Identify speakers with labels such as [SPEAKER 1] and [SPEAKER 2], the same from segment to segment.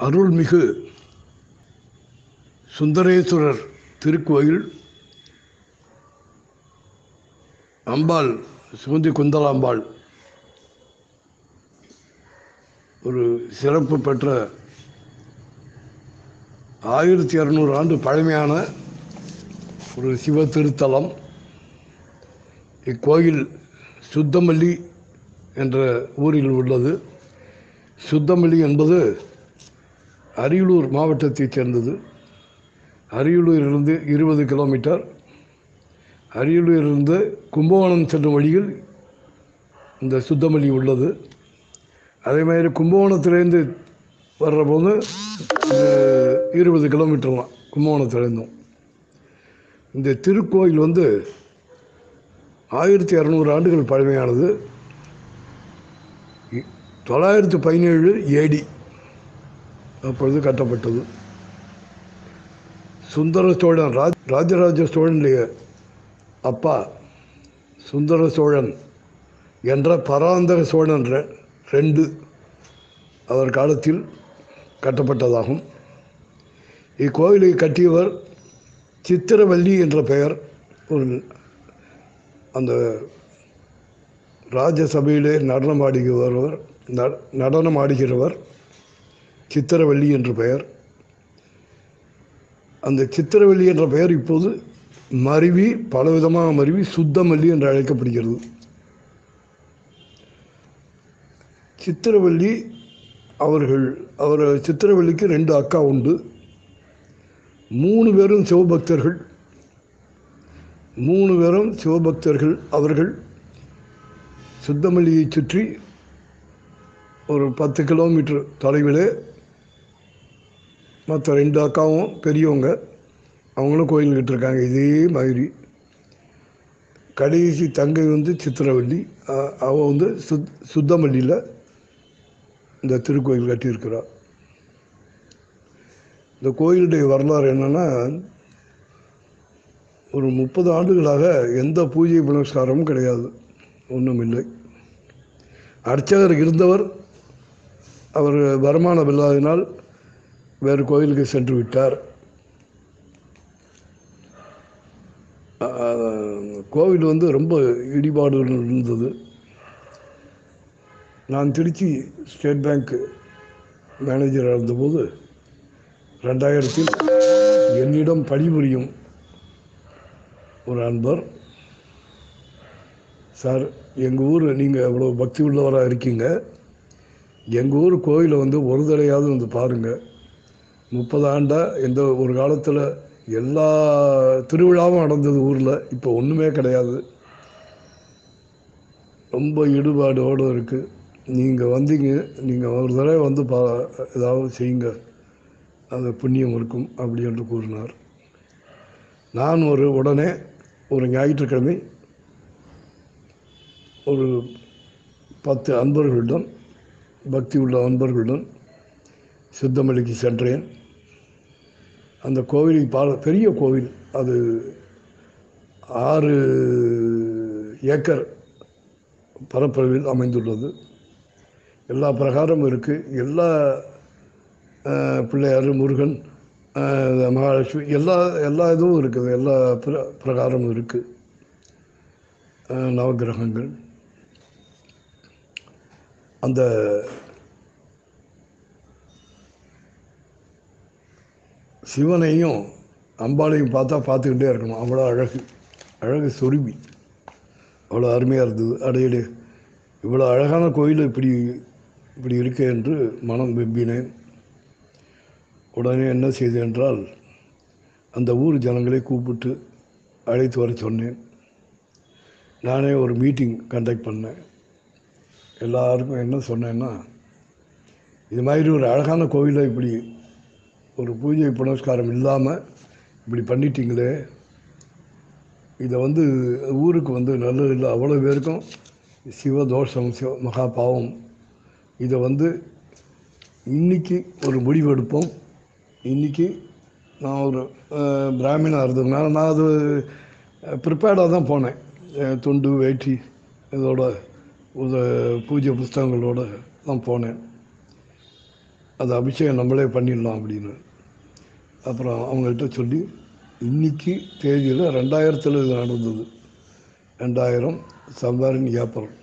[SPEAKER 1] அருள்மிகு சுந்தரேஸ்வரர் திருக்கோயில் அம்பாள் சுகுந்தி குந்தலாம்பாள் ஒரு சிறப்பு பெற்ற ஆயிரத்தி இரநூறு ஆண்டு பழமையான ஒரு சிவ திருத்தலம் இக்கோயில் சுத்தமல்லி என்ற ஊரில் உள்ளது சுத்தமல்லி என்பது அரியலூர் மாவட்டத்தைச் சேர்ந்தது அரியலூரிலிருந்து இருபது கிலோமீட்டர் அரியலூரிலிருந்து கும்பகோணம் செல்லும் வழியில் இந்த சுத்தமல்லி உள்ளது அதே மாதிரி கும்பகோணத்திலேருந்து வர்ற போது இருபது கிலோமீட்டர் தான் கும்பகோணத்துலேருந்தும் இந்த திருக்கோயில் வந்து ஆயிரத்தி இரநூறு ஆண்டுகள் பழமையானது இ- தொள்ளாயிரத்தி பதினேழு ஏடி அப்பொழுது கட்டப்பட்டது சுந்தர சோழன் ராஜ் ராஜராஜ சோழனுடைய அப்பா சுந்தர சோழன் என்ற பராந்தக சோழன் ரெ- ரெண்டு அவர் காலத்தில் கட்டப்பட்டதாகும் இக்கோயிலை கட்டியவர் சித்திரவல்லி என்ற பெயர் ஒரு அந்த ராஜசபையிலே நடனமாடுகிறவர் ந- நடனமாடுகிறவர் சித்திரவல்லி என்று பெயர் அந்த சித்திரவல்லி என்ற பெயர் இப்போது மருவி பலவிதமாக மருவி சுத்தமல்லி என்று அழைக்கப்படுகிறது சித்திரவல்லி அவர்கள் அவர் சித்திரவல்லிக்கு ரெண்டு அக்கா உண்டு மூணு பேரும் சிவபக்தர்கள் மூணு பேரும் சிவபக்தர்கள் அவர்கள் சுத்தமல்லியை சுற்றி ஒரு பத்து கிலோமீட்டர் தொலைவில் மற்ற ரெண்டு அக்காவும் பெரியவங்க அவங்களும் கோயில் கட்டிருக்காங்க இதே மாதிரி கடைசி தங்கை வந்து சித்திரவள்ளி அ- அவ வந்து சுத் சுத்தமல்லியில் இந்த திருக்கோயில் கட்டியிருக்கிறார் இந்த கோயிலுடைய வரலாறு என்னன்னா ஒரு முப்பது ஆண்டுகளாக எந்த பூஜை புனஸ்காரமும் கிடையாது ஒன்றும் இல்லை அர்ச்சகர் இருந்தவர் அவர் வருமானம் இல்லாததினால் வேறு கோயிலுக்கு சென்று விட்டார் ஆஹ், கோவில் வந்து ரொம்ப இடிபாடுகள் இருந்தது நான் திருச்சி ஸ்டேட் பேங்க் மேனேஜராக இருந்தபோது ரெண்டாயிரத்தில் என்னிடம் பணிபுரியும் ஒரு அன்பர் சார் எங்கள் ஊர் நீங்கள் இவ்வளோ பக்தி உள்ளவராக இருக்கீங்க எங்கள் ஊர் கோயிலை வந்து ஒரு தடையாவது வந்து பாருங்கள் முப்பது ஆண்டாக எந்த ஒரு காலத்தில் எல்லா திருவிழாவும் நடந்தது ஊரில் இப்போ ஒன்றுமே கிடையாது ரொம்ப ஈடுபாடோடு இருக்குது நீங்கள் வந்தீங்க நீங்கள் ஒரு தடவை வந்து பா ஏதாவது செய்யுங்க அது புண்ணியம் இருக்கும் அப்படி என்று கூறினார் நான் ஒரு உடனே ஒரு ஞாயிற்றுக்கிழமை ஒரு பத்து அன்பர்களுடன் பக்தி உள்ள அன்பர்களுடன் சித்தமலைக்கு சென்றேன் அந்த கோவிலை பா பெரிய கோவில் அது ஆறு ஏக்கர் பரப்பளவில் அமைந்துள்ளது எல்லா பிரகாரமும் இருக்குது எல்லா அஹ், பிள்ளையார் முருகன் அஹ், மகாலட்சுமி எல்லா எல்லா இதுவும் இருக்குது எல்லா பிர பிரகாரமும் இருக்குது நவகிரகங்கள் அந்த சிவனையும் அம்பாளையும் பார்த்தா பார்த்துக்கிட்டே இருக்கணும் அவ்வளோ அழகு அழகு சொருபி அவ்வளோ அருமையாக இருந்தது அடையடே இவ்வளோ அழகான கோயில் இப்படி இப்படி இருக்கே என்று மனம் வெம்பினேன் உடனே என்ன செய்தேன் என்றால் அந்த ஊர் ஜனங்களை கூப்பிட்டு அழைத்து வர சொன்னேன் நானே ஒரு மீட்டிங் கண்டக்ட் பண்ணேன் எல்லாருக்கும் என்ன சொன்னேன்னா இது மாதிரி ஒரு அழகான கோவிலை இப்படி ஒரு பூஜை புனஸ்காரம் இல்லாமல் இப்படி பண்ணிட்டீங்களே இதை வந்து ஊருக்கு வந்து நல்லது இல்லை அவ்வளோ பேருக்கும் சிவதோஷம் சிவ மகா பாவம் இதை வந்து இன்னைக்கு ஒரு முடிவு எடுப்போம் இன்னைக்கு நான் ஒரு அஹ், பிராமினா இருந்ததுனால நான் அது ப்ரிப்பேர்டாக தான் போனேன் அஹ், துண்டு வேட்டி இதோட உத பூஜை புஸ்தகங்களோட தான் போனேன் அது அபிஷேகம் நம்மளே பண்ணிடலாம் அப்படின்னு அப்புறம் அவங்கள்ட்ட சொல்லி இன்னைக்கு தேதியில் ரெண்டாயிரத்தில் இது நடந்தது ரெண்டாயிரம் சம்பாரின் ஏப்ரல்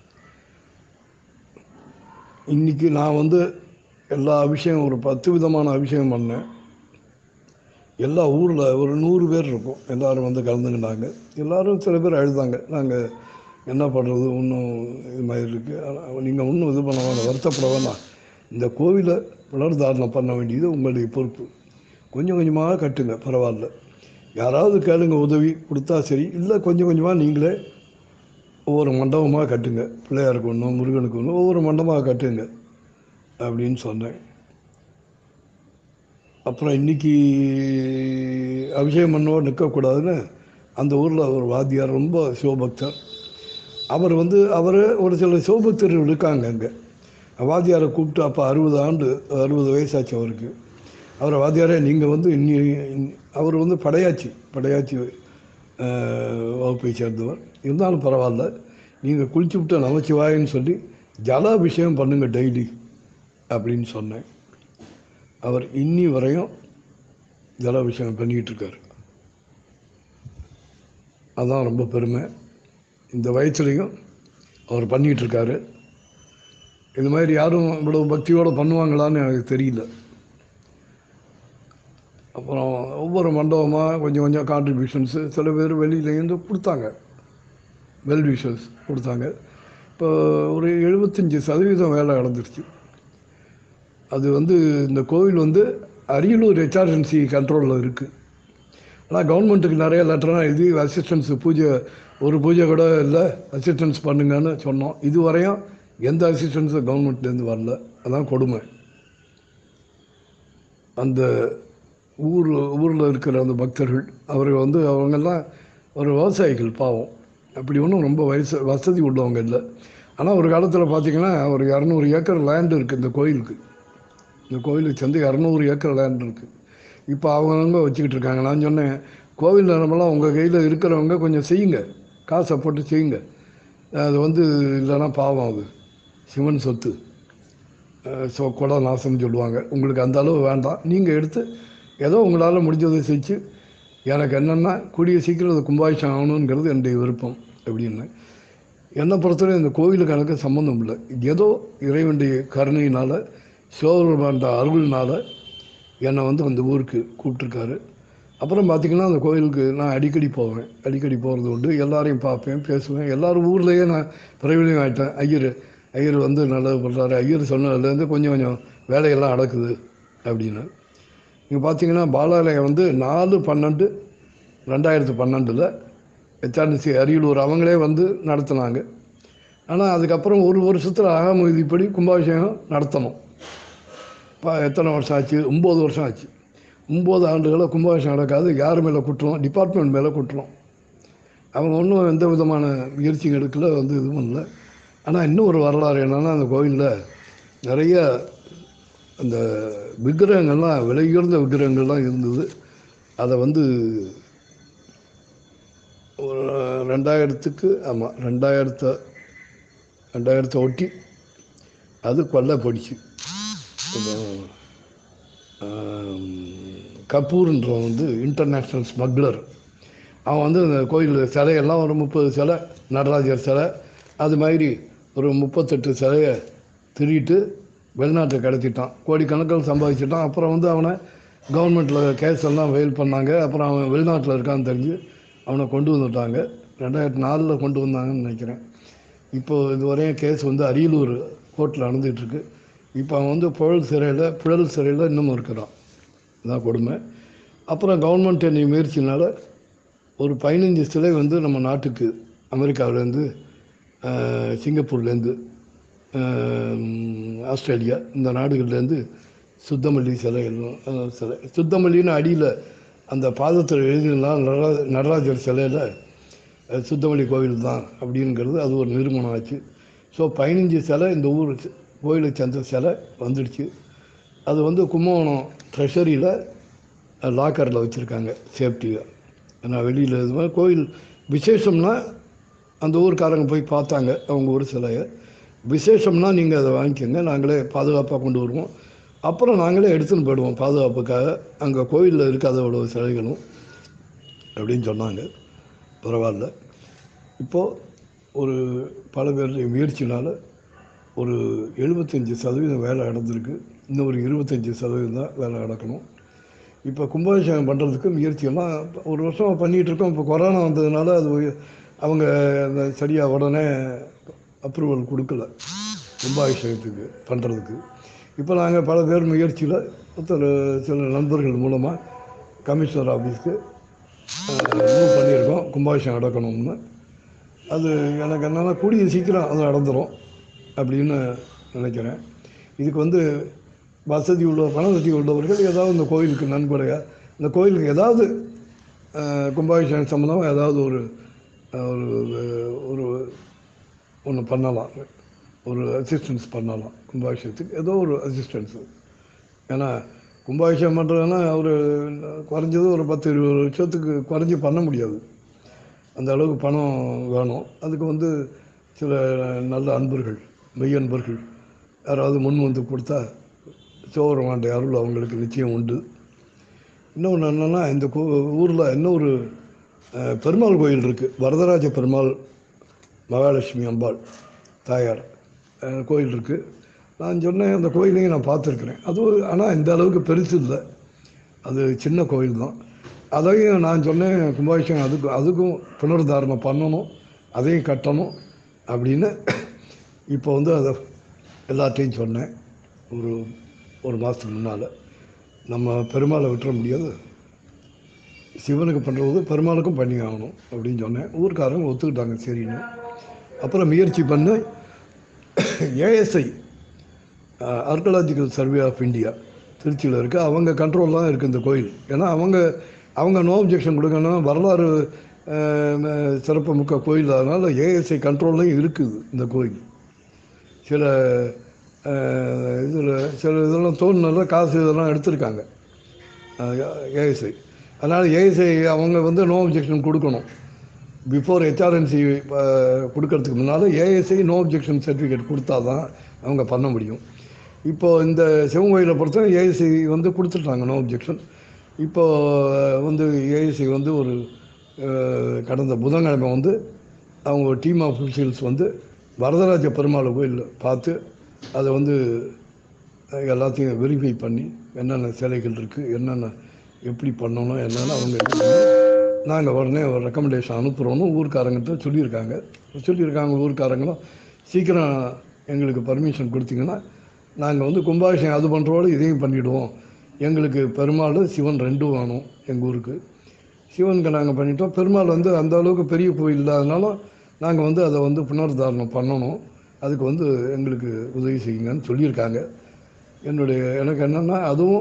[SPEAKER 1] இன்னைக்கு நான் வந்து எல்லா அபிஷேகம் ஒரு பத்து விதமான அபிஷேகம் பண்ணேன் எல்லா ஊரில் ஒரு நூறு பேர் இருக்கும் எல்லாரும் வந்து கலந்துக்கிட்டாங்க எல்லாரும் சில பேர் அழுதாங்க நாங்கள் என்ன பண்ணுறது இன்னும் இது மாதிரி இருக்குது நீங்கள் ஒன்றும் இது பண்ண வேணாம் வருத்தப்பட வேணாம் இந்த கோவிலை புனர்தாரணம் பண்ண வேண்டியது உங்களுடைய பொறுப்பு கொஞ்சம் கொஞ்சமாக கட்டுங்க பரவாயில்ல யாராவது கேளுங்க உதவி கொடுத்தா சரி இல்லை கொஞ்சம் கொஞ்சமாக நீங்களே ஒவ்வொரு மண்டபமாக கட்டுங்க பிள்ளையாருக்கு ஒன்று முருகனுக்கு ஒன்று ஒவ்வொரு மண்டபமாக கட்டுங்க அப்படின்னு சொன்னேன் அப்புறம் இன்னைக்கு அபிஷேகம் பண்ணவோ நிற்கக்கூடாதுன்னு அந்த ஊரில் ஒரு வாத்தியார் ரொம்ப சிவபக்தர் அவர் வந்து அவர் ஒரு சில சிவபக்தர்கள் இருக்காங்க அங்கே வாத்தியாரை கூப்பிட்டு அப்போ அறுபது ஆண்டு அறுபது வயசாச்சு அவருக்கு அவரை வாத்தியாரே நீங்கள் வந்து இன்னி இன்- அவர் வந்து படையாச்சி படையாச்சி அஹ், வகுப்பை சேர்ந்தவர் இருந்தாலும் பரவாயில்ல நீங்கள் குளிச்சு விட்டு நமச்சிவாயன்னு சொல்லி ஜல அபிஷேகம் பண்ணுங்க டெய்லி அப்படின்னு சொன்னேன் அவர் இன்னி வரையும் ஜல அபிஷேகம் பண்ணிக்கிட்டு இருக்காரு அதான் ரொம்ப பெருமை இந்த வயசுலையும் அவர் பண்ணிக்கிட்டு இருக்காரு இது மாதிரி யாரும் இவ்வளவு பக்தியோடு பண்ணுவாங்களான்னு எனக்கு தெரியல அப்புறம் ஒவ்வொரு மண்டபமாக கொஞ்சம் கொஞ்சம் கான்ட்ரிபியூஷன்ஸு சில பேர் வெளியிலேருந்து கொடுத்தாங்க வெல் விஷஸ் கொடுத்தாங்க இப்போ ஒரு எழுபத்தஞ்சி சதவீதம் வேலை நடந்துருச்சு அது வந்து இந்த கோவில் வந்து அரியலூர் ஹெச்ஆர்என்சி கண்ட்ரோலில் இருக்குது ஆனால் கவர்மெண்ட்டுக்கு நிறைய லெட்டர்லாம் எழுதி அசிஸ்டன்ஸ் பூஜை ஒரு பூஜை கூட இல்லை அசிஸ்டன்ஸ் பண்ணுங்கன்னு சொன்னோம் இது வரையும் எந்த அசிஸ்டன்ஸும் கவர்மெண்ட்லேருந்து வரல அதான் கொடுமை அந்த ஊர் ஊரில் இருக்கிற அந்த பக்தர்கள் அவர்கள் வந்து அவங்கெல்லாம் ஒரு விவசாயிகள் பாவம் அப்படி ஒன்றும் ரொம்ப வயசு வசதி உள்ளவங்க இல்லை ஆனால் ஒரு காலத்தில் பார்த்தீங்கன்னா ஒரு இரநூறு ஏக்கர் லேண்ட் இருக்குது இந்த கோயிலுக்கு இந்த கோயிலுக்கு சேர்ந்து இரநூறு ஏக்கர் லேண்ட் இருக்குது இப்போ அவங்கவுங்க வச்சுக்கிட்டு இருக்காங்க நான் சொன்னேன் கோவில் நிலமெல்லாம் உங்கள் கையில் இருக்கிறவங்க கொஞ்சம் செய்யுங்க காசை போட்டு செய்யுங்க அது வந்து இல்லைன்னா பாவம் அது சிவன் சொத்து அஹ் ஸோ கொடை நாசம்னு சொல்லுவாங்க உங்களுக்கு அந்த அளவு வேண்டாம் நீங்கள் எடுத்து ஏதோ உங்களால் முடிஞ்சதை செஞ்சு எனக்கு என்னென்னா கூடிய சீக்கிரம் அது கும்பாபிஷேகம் ஆகணுங்கிறது என்னுடைய விருப்பம் அப்படின்னு என்னை பொறுத்தவரை இந்த கோவிலுக்கு எனக்கு சம்மந்தம் இல்லை ஏதோ இறைவனுடைய கருணையினால் சிவபெருமான் அருள்னால என்னை வந்து அந்த ஊருக்கு கூப்பிட்ருக்காரு அப்புறம் பார்த்திங்கன்னா அந்த கோயிலுக்கு நான் அடிக்கடி போவேன் அடிக்கடி போகிறது உண்டு எல்லாரையும் பார்ப்பேன் பேசுவேன் எல்லாரும் ஊர்லேயே நான் பிரபலியம் ஆகிட்டேன் ஐயர் ஐயர் வந்து நல்லது பண்ணுறாரு ஐயர் சொன்னதுலேருந்து கொஞ்சம் கொஞ்சம் வேலையெல்லாம் நடக்குது அப்படின்னு இங்கே பார்த்தீங்கன்னா பாலாலயம் வந்து நாலு பன்னெண்டு ரெண்டாயிரத்து பன்னெண்டில் ஹெச்ஆர்டிசி அரியலூர் அவங்களே வந்து நடத்தினாங்க ஆனால் அதுக்கப்புறம் ஒரு வருஷத்தில் அகமதிப்படி கும்பாபிஷேகம் நடத்தணும் இப்போ எத்தனை வருஷம் ஆச்சு ஒம்பது வருஷம் ஆச்சு ஒம்பது ஆண்டுகளாக கும்பாபிஷேகம் நடக்காது யார் மேலே குட்டுறோம் டிபார்ட்மெண்ட் மேலே குட்டுறோம் அவங்க ஒன்றும் எந்த விதமான முயற்சியும் எடுக்கல வந்து இது பண்ணல ஆனால் இன்னும் ஒரு வரலாறு என்னென்னா அந்த கோவிலில் நிறைய அந்த விக்கிரகங்கள்லாம் விலையுயர்ந்த விக்கிரகங்கள்லாம் இருந்தது அதை வந்து ஒரு ரெண்டாயிரத்துக்கு ஆமாம் ரெண்டாயிரத்தை ரெண்டாயிரத்தை ஒட்டி அது கொல்லை போயிடுச்சு இந்த, ஆம், கபூர்ன்றவன் வந்து இன்டர்நேஷ்னல் ஸ்மக்லர் அவன் வந்து இந்த கோயில் சிலையெல்லாம் ஒரு முப்பது சிலை நடராஜர் சிலை அது மாதிரி ஒரு முப்பத்தெட்டு சிலையை திருடிட்டு வெளிநாட்டுக்கு கடத்திட்டான் கோடிக்கணக்கில் சம்பாதிச்சிட்டான் அப்புறம் வந்து அவனை கவர்மெண்ட்டில் கேஸ் எல்லாம் ஃபெயில் பண்ணாங்க அப்புறம் அவன் வெளிநாட்டில் இருக்கான்னு தெரிஞ்சு அவனை கொண்டு வந்துட்டாங்க ரெண்டாயிரத்தி நாலில் கொண்டு வந்தாங்கன்னு நினைக்கிறேன் இப்போது இதுவரையும் கேஸ் வந்து அரியலூர் கோர்ட்டில் நடந்துகிட்ருக்கு இப்போ அவன் வந்து புழல் சிறையில் புழல் சிறையில் இன்னமும் இருக்கிறான் இதான் கொடுமை அப்புறம் கவர்மெண்ட் என்னை முயற்சினால ஒரு பதினஞ்சு சிலை வந்து நம்ம நாட்டுக்கு அமெரிக்காவிலேருந்து சிங்கப்பூர்லேருந்து ஆஸ்திரேலியா இந்த நாடுகள்லேருந்து சுத்தமல்லி சிலை எல்லாம் அஹ், சிலை சுத்தமல்லின்னு அடியில் அந்த பாதத்தில் எழுதினால் நடரா நடராஜர் சிலையில் அஹ், சுத்தமல்லி கோவில் தான் அப்படிங்கிறது அது ஒரு நிறுவனம் ஆச்சு ஸோ பதினஞ்சு சிலை இந்த ஊர் சி- கோயிலுக்கு சேர்ந்த சிலை வந்துடுச்சு அது வந்து கும்பகோணம் ட்ரெஷரியில் லாக்கரில் வச்சுருக்காங்க சேஃப்டியாக நான் வெளியில் இது மாதிரி கோயில் விசேஷம்னா அந்த ஊர்க்காரங்க போய் பார்த்தாங்க அவங்க ஊர் சிலையை விசேஷம்னா நீங்கள் அதை வாங்கிக்கோங்க நாங்களே பாதுகாப்பாக கொண்டு வருவோம் அப்புறம் நாங்களே எடுத்துன்னு போயிடுவோம் பாதுகாப்புக்காக அங்கே கோயிலில் இருக்காத அவ்வளோ சிலைகளும் அப்படின்னு சொன்னாங்க பரவாயில்ல இப்போது ஒரு பல பேருடைய முயற்சினால் ஒரு எழுபத்தஞ்சி சதவீதம் வேலை நடந்திருக்கு இன்னும் ஒரு இருபத்தஞ்சி சதவீதம் தான் வேலை நடக்கணும் இப்போ கும்பாபிஷேகம் பண்ணுறதுக்கு முயற்சியெல்லாம் ஒரு வருஷம் பண்ணிகிட்டு இருக்கோம் இப்போ கொரோனா வந்ததுனால அது ஒ- அவங்க அந்த சரியாக உடனே அப்ரூவல் கொடுக்கல கும்பாபிஷேகத்துக்கு பண்ணுறதுக்கு இப்போ நாங்கள் பல பேர் முயற்சியில் ஒருத்தர் சில நண்பர்கள் மூலமாக கமிஷனர் ஆஃபீஸ்க்கு மூவ் பண்ணியிருக்கோம் கும்பாபிஷேகம் நடக்கணும்னு அது எனக்கு என்னென்னா கூடிய சீக்கிரம் அது நடந்துடும் அப்படின்னு நினைக்கிறேன் இதுக்கு வந்து வசதி உள்ள பண வசதி உள்ளவர்கள் ஏதாவது இந்த கோயிலுக்கு நன்கொடையாக இந்த கோயிலுக்கு ஏதாவது அஹ், கும்பாபிஷேகம் சம்மந்தமாக ஏதாவது ஒரு அஹ், ஒரு ஒரு ஒன்று பண்ணலாம் ஒரு அசிஸ்டன்ஸ் பண்ணலாம் கும்பாபிஷேகத்துக்கு ஏதோ ஒரு அசிஸ்டன்ஸு ஏன்னா கும்பாபிஷேகம் பண்ணுறதுன்னா ஒரு குறைஞ்சது ஒரு பத்து இருபது லட்சத்துக்கு குறைஞ்சி பண்ண முடியாது அந்த அளவுக்கு பணம் வேணும் அதுக்கு வந்து சில நல்ல அன்பர்கள் மெய் அன்பர்கள் யாராவது முன் வந்து கொடுத்தா சோழமாண்ட அருள் அவங்களுக்கு நிச்சயம் உண்டு இன்னொன்று என்னென்னா இந்த கோ ஊரில் இன்னொரு அஹ், பெருமாள் கோயில் இருக்குது வரதராஜ பெருமாள் மகாலட்சுமி அம்பாள் தாயார் அஹ், கோயில் இருக்குது நான் சொன்னேன் அந்த கோயிலையும் நான் பார்த்துருக்குறேன் அது ஆனால் இந்த அளவுக்கு பெருசு இல்லை அது சின்ன கோயில் தான் அதையும் நான் சொன்னேன் கும்பாபிஷேகம் அதுக்கு அதுக்கும் புனருத்தாரணம் பண்ணணும் அதையும் கட்டணும் அப்படின்னு இப்போ வந்து அதை எல்லாத்தையும் சொன்னேன் ஒரு ஒரு மாதத்துக்கு முன்னால் நம்ம பெருமாளை விட்டுற முடியாது சிவனுக்கு பண்ணுறது பெருமாளுக்கும் பண்ணி ஆகணும் அப்படின்னு சொன்னேன் ஊர்க்காரங்க ஒத்துக்கிட்டாங்க சரின்னு அப்புறம் முயற்சி பண்ண ASI archaeological survey of India திருச்சியில் இருக்குது அவங்க கண்ட்ரோல் தான் இருக்குது இந்த கோயில் ஏன்னா அவங்க அவங்க நோ அப்ஜெக்ஷன் கொடுக்கணும் வரலாறு அஹ், சிறப்பு மிக்க கோயில் அதனால் ஏஎஸ்ஐ கண்ட்ரோல்லையும் இருக்குது இந்த கோயில் சில இதில் சில இதெல்லாம் தோணுனால காசு இதெல்லாம் எடுத்திருக்காங்க ஏஎஸ்ஐ அதனால் ஏஎஸ்ஐ அவங்க வந்து நோ அப்ஜெக்ஷன் கொடுக்கணும் பிஃபோர் ஹெச்ஆர்என்சி கொடுக்கறதுக்கு முன்னால் ஏஎஸ்ஐ நோ அப்ஜெக்ஷன் சர்டிஃபிகேட் கொடுத்தா தான் அவங்க பண்ண முடியும் இப்போ இந்த சிவன் கோயிலை பொறுத்த ஏஎஸ்ஐ வந்து கொடுத்துட்டாங்க நோ அப்ஜெக்ஷன் இப்போ வந்து ஏஎஸ்ஐ வந்து ஒரு அஹ், கடந்த புதன்கிழமை வந்து அவங்க ஒரு டீம் ஆஃப் அஃபிஷியல்ஸ் வந்து வரதராஜ பெருமாள் கோயில் பார்த்து அதை வந்து அஹ், எல்லாத்தையும் வெரிஃபை பண்ணி என்னென்ன சிலைகள் இருக்குது என்னென்ன எப்படி பண்ணணும் என்னென்னு அவங்க நாங்கள் உடனே ஒரு ரெக்கமெண்டேஷன் அனுப்புகிறோன்னு ஊர்க்காரங்கிட்ட சொல்லியிருக்காங்க சொல்லியிருக்காங்க ஊர்க்காரங்களும் சீக்கிரம் எங்களுக்கு பர்மிஷன் கொடுத்தீங்கன்னா நாங்கள் வந்து கும்பாபிஷேகம் அது பண்ணுறோட இதையும் பண்ணிவிடுவோம் எங்களுக்கு பெருமாள் சிவன் ரெண்டும் வேணும் எங்கள் ஊருக்கு சிவனுக்கு நாங்கள் பண்ணிட்டோம் பெருமாள் வந்து அந்த அளவுக்கு பெரிய கோயில் இல்லாதனால நாங்கள் வந்து அதை வந்து புனருத்தாரணம் பண்ணணும் அதுக்கு வந்து எங்களுக்கு உதவி செய்யுங்கன்னு சொல்லியிருக்காங்க என்னுடைய எனக்கு என்னென்னா அதுவும்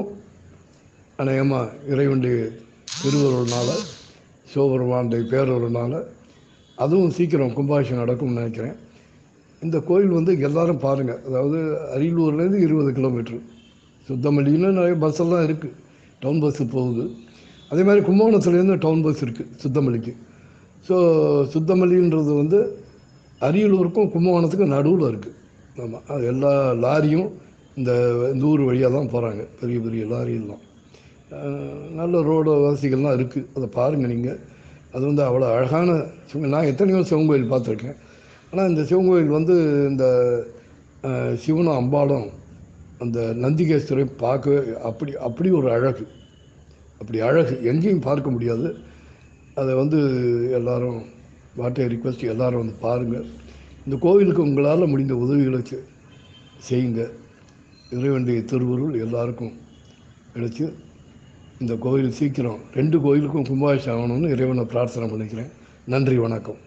[SPEAKER 1] அநேகமாக இறைவனுடைய திருவருள்னால சிவபெருமானுடைய பேரருள்னால அதுவும் சீக்கிரம் கும்பாபிஷேகம் நடக்கும்னு நினைக்கிறேன் இந்த கோயில் வந்து எல்லாரும் பாருங்கள் அதாவது அரியலூர்லேருந்து இருபது கிலோமீட்ரு சுத்தமல்லின்னு நிறைய பஸ் எல்லாம் இருக்குது டவுன் பஸ்ஸு போகுது அதே மாதிரி கும்பகோணத்துலேருந்து டவுன் பஸ் இருக்குது சுத்தமல்லிக்கு ஸோ சுத்தமல்லின்றது வந்து அரியலூருக்கும் கும்பகோணத்துக்கும் நடுவில் இருக்குது ஆமாம் அது எல்லா லாரியும் இந்த இந்த ஊர் வழியாக தான் போகிறாங்க பெரிய பெரிய லாரியெல்லாம் அஹ் நல்ல ரோடு வசதிகள்லாம் இருக்குது அதை பாருங்கள் நீங்கள் அது வந்து அவ்வளோ அழகான சிவன் நான் எத்தனையோ சிவன் கோயில் பார்த்துருக்கேன் ஆனால் இந்த சிவன் கோயில் வந்து இந்த அஹ், சிவனும் அம்பாளும் அந்த நந்திகேஸ்வரை பார்க்க அப்படி அப்படி ஒரு அழகு அப்படி அழகு எங்கேயும் பார்க்க முடியாது அதை வந்து எல்லாரும் வாட்டை ரிக்வெஸ்ட் எல்லாரும் வந்து பாருங்கள் இந்த கோவிலுக்கு உங்களால் முடிந்த உதவிகளை செ- செய்யுங்க இறைவனுடைய திருவருள் எல்லாருக்கும் கிடைச்சு இந்த கோயில் சீக்கிரம் ரெண்டு கோயிலுக்கும் கும்பாபிஷேகம் ஆகணும்னு இறைவனை பிரார்த்தனை பண்ணிக்கிறேன் நன்றி வணக்கம்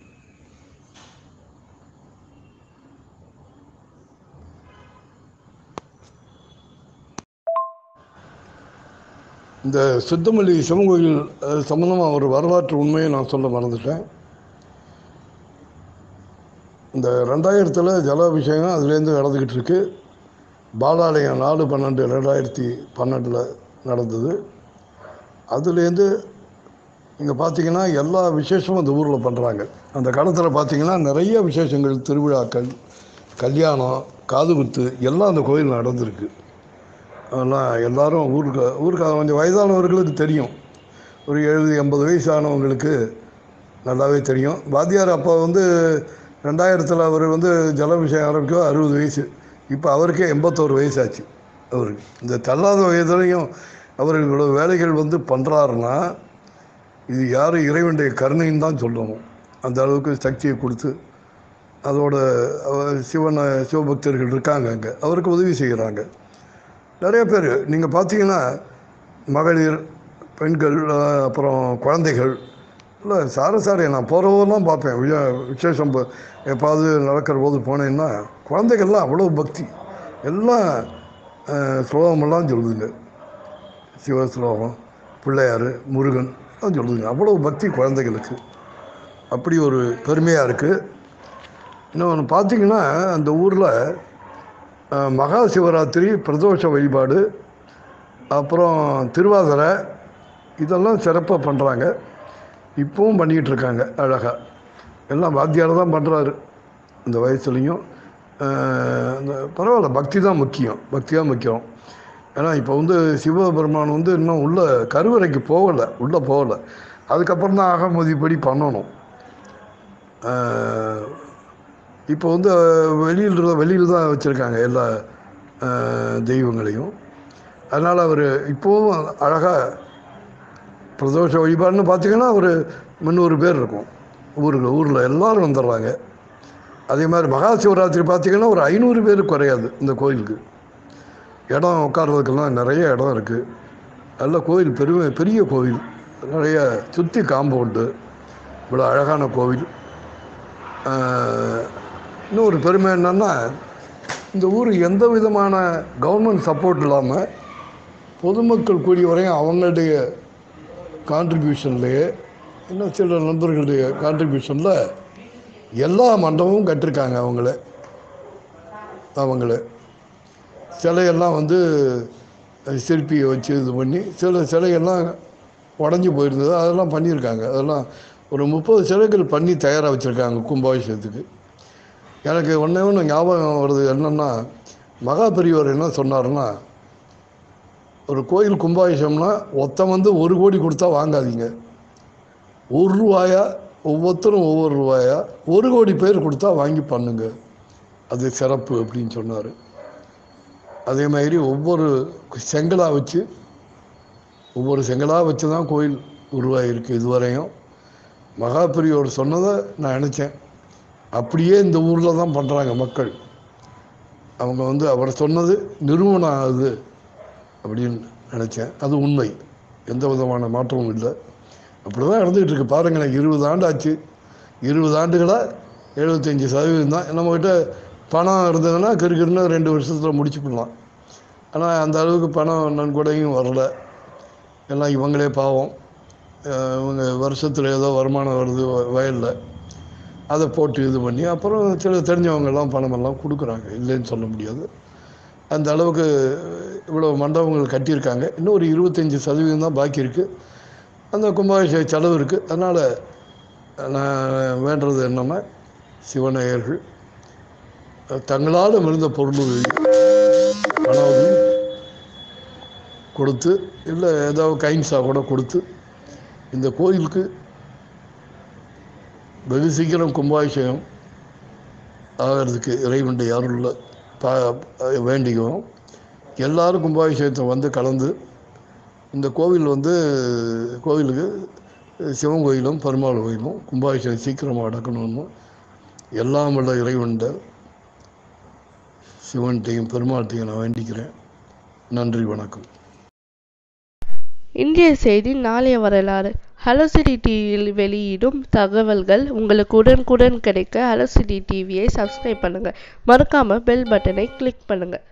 [SPEAKER 1] இந்த சித்தமல்லி சிவன் கோயில் சம்மந்தமாக ஒரு வரலாற்று உண்மையை நான் சொல்ல மறந்துட்டேன் இந்த ரெண்டாயிரத்தில் ஜலாபிஷேகம் அதுலேருந்து நடந்துக்கிட்டு இருக்கு பாலாலயம் நாலு பன்னெண்டு ரெண்டாயிரத்தி பன்னெண்டில் நடந்தது அதுலேருந்து இங்கே பார்த்தீங்கன்னா எல்லா விசேஷமும் அந்த ஊரில் பண்ணுறாங்க அந்த காலத்தில் பார்த்தீங்கன்னா நிறைய விசேஷங்கள் திருவிழாக்கள் கல்யாணம் காது குத்து எல்லாம் அந்த கோயில் நடந்திருக்கு அதெல்லாம் எல்லாரும் ஊருக்கு ஊருக்கு கொஞ்சம் வயதானவர்களுக்கு தெரியும் ஒரு எழுபது எண்பது வயசு ஆனவங்களுக்கு நல்லாவே தெரியும் வாத்தியார் அப்போ வந்து ரெண்டாயிரத்தில் அவர் வந்து ஜலாபிஷேகம் ஆரம்பிக்கும் அறுபது வயசு இப்போ அவருக்கே எண்பத்தோரு வயசாச்சு அவருக்கு இந்த தள்ளாத வயதுலையும் அவர் இவ்வளோ வேலைகள் வந்து பண்ணுறாருன்னா இது யார் இறைவனுடைய கருணைன்னு தான் சொல்லணும் அந்த அளவுக்கு சக்தியை கொடுத்து அதோட அவ- சிவனை சிவபக்தர்கள் இருக்காங்க அங்கே அவருக்கு உதவி செய்கிறாங்க நிறைய பேர் நீங்கள் பார்த்தீங்கன்னா மகளிர் பெண்கள் அஹ், அப்புறம் குழந்தைகள் இல்லை சார சாரே நான் போகிறவெல்லாம் பார்ப்பேன் விஜய விசேஷம் ப- எப்பாவது நடக்கிற போது போனேன்னா குழந்தைகள்லாம் அவ்வளோ பக்தி எல்லாம் அஹ், ஸ்லோகமெல்லாம் சொல்லுதுங்க சிவ ஸ்லோகம் பிள்ளையார் முருகன் எல்லாம் சொல்லுதுங்க அவ்வளோ பக்தி குழந்தைகளுக்கு அப்படி ஒரு பெருமையாக இருக்குது இன்னொன்று பார்த்தீங்கன்னா அந்த ஊரில் மகா சிவராத்திரி பிரதோஷ வழிபாடு அப்புறம் திருவாதிரை இதெல்லாம் சிறப்பாக பண்ணுறாங்க இப்போவும் பண்ணிக்கிட்டு இருக்காங்க அழகாக எல்லாம் வாத்தியார் தான் பண்ணுறாரு இந்த வயசுலேயும் இந்த பரவாயில்ல பக்தி தான் முக்கியம் பக்தி தான் முக்கியம் ஏன்னா இப்போ வந்து சிவபெருமான் வந்து இன்னும் உள்ள கருவறைக்கு போகலை உள்ளே போகலை அதுக்கப்புறம் தான் அகமதிப்படி பண்ணணும் ஆஹ் இப்போ வந்து வெளியில் இருந்த வெளியில் தான் வச்சுருக்காங்க எல்லா ஆஹ் தெய்வங்களையும் அதனால் அவர் இப்போவும் அழகாக பிரதோஷ வழிபாடுன்னு பார்த்தீங்கன்னா ஒரு முந்நூறு பேர் இருக்கும் ஊருக்கு ஊரில் எல்லாரும் வந்துடுறாங்க அதே மாதிரி மகா சிவராத்திரி பார்த்தீங்கன்னா ஒரு ஐநூறு பேர் குறையாது இந்த கோயிலுக்கு இடம் உட்கார்றதுக்கெல்லாம் நிறைய இடம் இருக்குது நல்ல கோயில் பெருமை பெரிய கோயில் நிறைய சுற்றி காம்பவுண்டு இவ்வளோ அழகான கோவில் ஆஹ், இன்னொரு பெருமை என்னன்னா இந்த ஊர் எந்த விதமான கவர்மெண்ட் சப்போர்ட் இல்லாமல் பொதுமக்கள் கூடிய வரையும் அவங்களுடைய கான்ட்ரிபியூஷன்லேயே இன்னும் சில நண்பர்களுடைய கான்ட்ரிபியூஷனில் எல்லா மண்டபமும் கட்டிருக்காங்க அவங்களே அவங்களே சிலையெல்லாம் வந்து சிற்பியை வச்சு இது பண்ணி சில சிலையெல்லாம் உடஞ்சி போயிருந்தது அதெல்லாம் பண்ணியிருக்காங்க அதெல்லாம் ஒரு முப்பது சிலைகள் பண்ணி தயாராக வச்சுருக்காங்க கும்பாபிஷேகத்துக்கு எனக்கு ஒன்றே ஒன்று ஞாபகம் வருது என்னென்னா மகா பெரியவர் என்ன சொன்னாருன்னா ஒரு கோயில் கும்பாபிஷேகம்னா ஒருத்தன் வந்து ஒரு கோடி கொடுத்தா வாங்காதீங்க ஒரு ரூபாயா ஒவ்வொருத்தரும் ஒவ்வொரு ரூபாயா ஒரு கோடி பேர் கொடுத்தா வாங்கி பண்ணுங்க அது சிறப்பு அப்படின்னு சொன்னார் அதே மாதிரி ஒவ்வொரு செங்கலாக வச்சு ஒவ்வொரு செங்கலாக வச்சு தான் கோயில் உருவாகிருக்கு இதுவரையும் மகாபிரியோர் சொன்னதை நான் நினச்சேன் அப்படியே இந்த ஊரில் தான் பண்ணுறாங்க மக்கள் அவங்க வந்து அவர் சொன்னது நிறுவனம் ஆகுது அப்படின்னு நினச்சேன் அது உண்மை எந்த விதமான மாற்றமும் இல்லை அப்படி தான் நடந்துகிட்டு இருக்கு பாருங்களேன் இருபது ஆண்டு ஆச்சு இருபது ஆண்டுகளாக எழுபத்தஞ்சி சதவீதம் தான் நம்மக்கிட்ட பணம் இருந்ததுன்னா கிறுக்கிறுன்னு ரெண்டு வருஷத்தில் முடிச்சுக்கலாம் ஆனால் அந்த அளவுக்கு பணம் நன்கொடையும் வரல எல்லாம் இவங்களே பாவம் அஹ் இவங்க வருஷத்தில் ஏதோ வருமானம் வருது வயலில் அதை போட்டு இது பண்ணி அப்புறம் சில தெரிஞ்சவங்கெல்லாம் பணமெல்லாம் கொடுக்குறாங்க இல்லைன்னு சொல்ல முடியாது அந்த அளவுக்கு இவ்வளோ மண்டபங்கள் கட்டியிருக்காங்க இன்னும் ஒரு இருபத்தஞ்சி சதவீதம் தான் பாக்கி இருக்குது அந்த கும்பாபிஷேக செலவு இருக்குது அதனால் நான் வேண்டுறது என்னென்னா சிவநேயர்கள் தங்களால் மிகுந்த பொருள் உதவி பண உதவி கொடுத்து இல்லை ஏதாவது கைன்ஸாக கூட கொடுத்து இந்த கோயிலுக்கு வெகு சீக்கிரம் கும்பாபிஷேகம் ஆகிறதுக்கு இறைவனுடைய அருளில் பா வேண்டிக்குவோம் எல்லாரும் கும்பாபிஷேகத்தை வந்து கலந்து இந்த கோவில் வந்து கோவிலுக்கு சிவன் கோயிலும் பெருமாள் கோயிலும் கும்பாபிஷேகம் சீக்கிரமாக நடக்கணும்னு எல்லாம் உள்ள இறைவன்ட சிவன்கிட்டையும் பெருமாள்கிட்டையும் நான் வேண்டிக்கிறேன் நன்றி வணக்கம்
[SPEAKER 2] இந்திய செய்தி நாளைய வரலாறு ஹலோசிட்டி டிவியில் வெளியிடும் தகவல்கள் உங்களுக்கு உடனுக்குடன் கிடைக்க ஹலோசிட்டி டிவியை சப்ஸ்கிரைப் பண்ணுங்கள் மறக்காமல் பெல் பட்டனை கிளிக் பண்ணுங்கள்